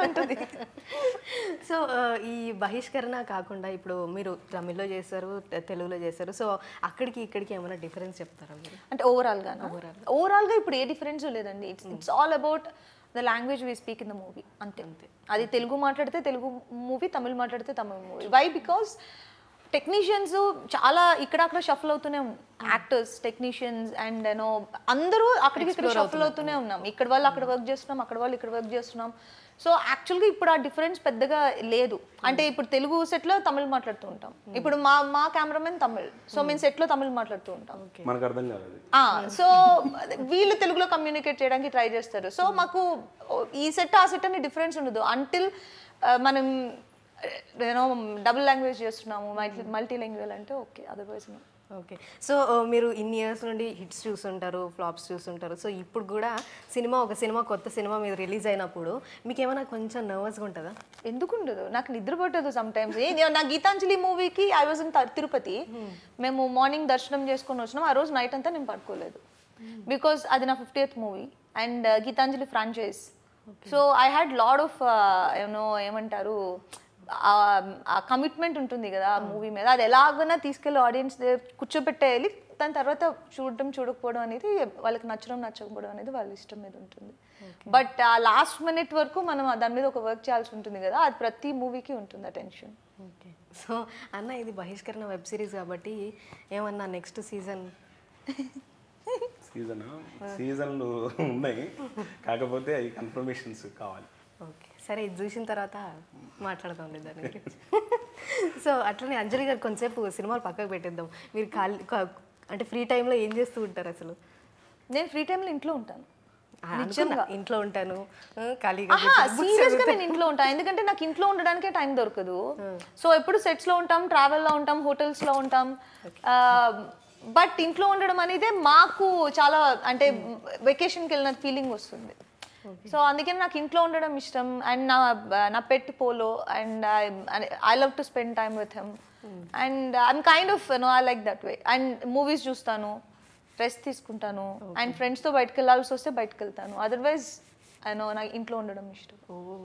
అంటుంది సో ఈ బహిష్కరణ కాకుండా ఇప్పుడు మీరు తమిళ్లో చేస్తారు తె- తెలుగులో చేస్తారు సో అక్కడికి ఇక్కడికి ఏమైనా డిఫరెన్స్ చెప్తారా మీరు అంటే ఓవరాల్ గా ఓవరాల్ గా ఇప్పుడు ఏ డిఫరెన్స్ లేదండి it's it's all about the language we speak in the movie అంతే అంతే అది తెలుగు మాట్లాడితే తెలుగు మూవీ తమిళ్ మాట్లాడితే Tamil movie why because technicians చాలా ఇక్కడ అక్కడ షఫల్ అవుతూనే యాక్టర్స్ టెక్నీషియన్స్ అండ్ యూనో అందరూ అక్కడికి ఇక్కడ షఫల్ అవుతూనే ఉన్నాం ఇక్కడ వాళ్ళు అక్కడ వర్క్ చేస్తున్నాం అక్కడ వాళ్ళు ఇక్కడ వర్క్ చేస్తున్నాం సో యాక్చువల్గా ఇప్పుడు ఆ డిఫరెన్స్ పెద్దగా లేదు అంటే ఇప్పుడు తెలుగు సెట్లో తమిళ్ మాట్లాడుతూ ఉంటాం ఇప్పుడు మా మా కెమెరామెన్ తమిళ్ సో మేము సెట్లో తమిళ్ మాట్లాడుతూ ఉంటాం మనకు అర్థం కాదు అది ఆ, సో వీళ్ళు తెలుగులో కమ్యూనికేట్ చేయడానికి ట్రై చేస్తారు సో మాకు ఈ సెట్ ఆ సెట్ అని డిఫరెన్స్ ఉండదు అంటిల్ మనం నేను డబుల్ లాంగ్వేజ్ చేస్తున్నాము మల్టీ మల్టీ లాంగ్వేజ్ అంటే ఓకే అదర్వైజ్ ఓకే సో మీరు ఇన్ని ఇయర్స్ నుండి హిట్స్ చూస్తుంటారు ఫ్లాప్స్ చూస్తుంటారు సో ఇప్పుడు కూడా సినిమా ఒక సినిమా కొత్త సినిమా మీద రిలీజ్ అయినప్పుడు మీకు ఏమైనా కొంచెం నర్వస్గా ఉంటుందా ఎందుకు ఉండదు నాకు నిద్ర పట్టదు సమ్ టైమ్స్ నా గీతాంజలి మూవీకి ఐ వాజ్ ఇన్ తిరుపతి మేము మార్నింగ్ దర్శనం చేసుకొని వచ్చినాం ఆ రోజు నైట్ అంతా నేను పడుకోలేదు బికాస్ అది నా fiftieth movie and Geethanjali franchise so I had lot of you know ఏమంటారు ఆ కమిట్మెంట్ ఉంటుంది కదా ఆ మూవీ మీద అది ఎలాగైనా తీసుకెళ్ళి ఆడియన్స్ కూర్చోబెట్టేయాలి దాని తర్వాత చూడటం చూడకపోవడం అనేది వాళ్ళకి నచ్చడం నచ్చకపోవడం అనేది వాళ్ళ ఇష్టం మీద ఉంటుంది బట్ ఆ లాస్ట్ మినిట్ వరకు మనం దాని మీద ఒక వర్క్ చేయాల్సి ఉంటుంది కదా అది ప్రతి మూవీకి ఉంటుంది ఆ టెన్షన్ ఓకే సో అన్న ఇది బహిష్కరణ వెబ్ సిరీస్ కాబట్టి ఏమన్నా నెక్స్ట్ సీజన్ సీజన్ సీజన్లు ఉన్నాయి కాకపోతే అవి కన్ఫర్మేషన్స్ కావాలి ఓకే సరే ఇది చూసిన తర్వాత మాట్లాడదాం దాని గురించి సో అట్లనే అంజలి గారు కొంచెంసేపు సినిమాలు పక్కకు పెట్టేద్దాం మీరు ఖాళీ కా- అంటే ఫ్రీ టైంలో ఏం చేస్తూ ఉంటారు అసలు నేను ఫ్రీ టైంలో ఇంట్లో ఉంటాను ఆ, అనుకున్నా, ఇంట్లో ఉంటాను ఆ, ఖాళీగా సీరియస్ గా నేను ఇంట్లో ఉంటాను ఎందుకంటే నాకు ఇంట్లో ఉండడానికే టైం దొరకదు సో ఎప్పుడు సెట్స్ లో ఉంటాం ట్రావెల్ లో ఉంటాం హోటల్స్ లో ఉంటాం బట్ ఇంట్లో ఉండడం అనేది మాకు చాలా అంటే వెకేషన్కి వెళ్ళిన ఫీలింగ్ వస్తుంది సో అందుకని నాకు ఇంట్లో ఉండడం ఇష్టం అండ్ నా నా pet Polo and I love to spend time with him and I'm kind of no I like that way and movies చూస్తాను రెస్ట్ తీసుకుంటాను అండ్ ఫ్రెండ్స్తో బయటకు వెళ్ళాల్సి వస్తే బయటకు వెళ్తాను అదర్వైజ్ ఐ నో నాకు ఇంట్లో ఉండడం ఇష్టం ఓ